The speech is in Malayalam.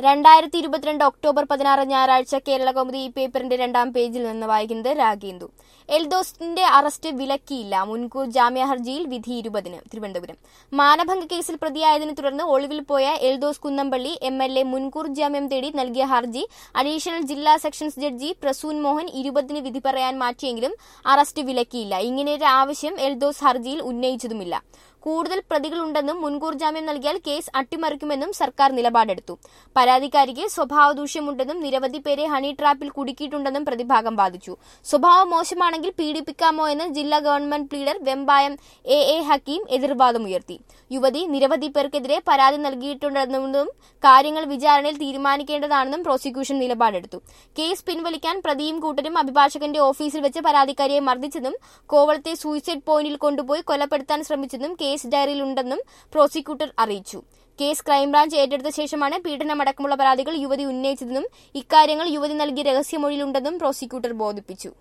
രണ്ടായിരത്തി ഇരുപത്തിരണ്ട് ഒക്ടോബർ പതിനാറ് ഞായറാഴ്ച കേരള കൗമുദി ഈ പേപ്പറിന്റെ രണ്ടാം പേജിൽ നിന്ന് വായിക്കുന്നത് രാഗേന്ദു എൽദോസിന്റെ അറസ്റ്റ് വിലക്കിയില്ല മുൻകൂർ ജാമ്യ ഹർജിയിൽ വിധി ഇരുപതിന് തിരുവനന്തപുരം മാനഭംഗ കേസിൽ പ്രതിയായതിനെ തുടർന്ന് ഒളിവിൽ പോയ Eldhose Kunnampally M L A മുൻകൂർ ജാമ്യം തേടി നൽകിയ ഹർജി അഡീഷണൽ ജില്ലാ സെഷൻസ് ജഡ്ജി പ്രസൂൻ മോഹൻ ഇരുപതിന് വിധി പറയാൻ മാറ്റിയെങ്കിലും അറസ്റ്റ് വിലക്കിയില്ല ഇങ്ങനെയൊരു ആവശ്യം എൽദോസ് ഹർജിയിൽ ഉന്നയിച്ചതുമില്ല കൂടുതൽ പ്രതികളുണ്ടെന്നും മുൻകൂർ ജാമ്യം നൽകിയാൽ കേസ് അട്ടിമറിക്കുമെന്നും സർക്കാർ നിലപാടെടുത്തു പരാതിക്കാരിക്ക് സ്വഭാവ ദൂഷ്യമുണ്ടെന്നും നിരവധി പേരെ ഹണി ട്രാപ്പിൽ കുടുക്കിയിട്ടുണ്ടെന്നും പ്രതിഭാഗം വാദിച്ചു സ്വഭാവം മോശമാണെങ്കിൽ പീഡിപ്പിക്കാമോ എന്ന് ജില്ലാ government pleader Vembayam A A Hakeem എതിർവാദമുയർത്തി യുവതി നിരവധി പേർക്കെതിരെ പരാതി നൽകിയിട്ടുണ്ടെന്നും കാര്യങ്ങൾ വിചാരണയിൽ തീരുമാനിക്കേണ്ടതാണെന്നും പ്രോസിക്യൂഷൻ നിലപാടെടുത്തു കേസ് പിൻവലിക്കാൻ പ്രതിയും കൂട്ടരും അഭിഭാഷകന്റെ ഓഫീസിൽ വെച്ച് പരാതിക്കാരിയെ മർദ്ദിച്ചെന്നും കോവളത്തെ സൂയിസൈഡ് പോയിന്റിൽ കൊണ്ടുപോയി കൊലപ്പെടുത്താൻ ശ്രമിച്ചെന്നും കേസ് ഡയറിയിലുണ്ടെന്നും പ്രോസിക്യൂട്ടർ അറിയിച്ചു കേസ് ക്രൈംബ്രാഞ്ച് ഏറ്റെടുത്ത ശേഷമാണ് പീഡനമടക്കമുള്ള പരാതികൾ യുവതി ഉന്നയിച്ചതെന്നും ഇക്കാര്യങ്ങൾ യുവതി നൽകിയ രഹസ്യമൊഴിയിലുണ്ടെന്നും പ്രോസിക്യൂട്ടർ ബോധിപ്പിച്ചു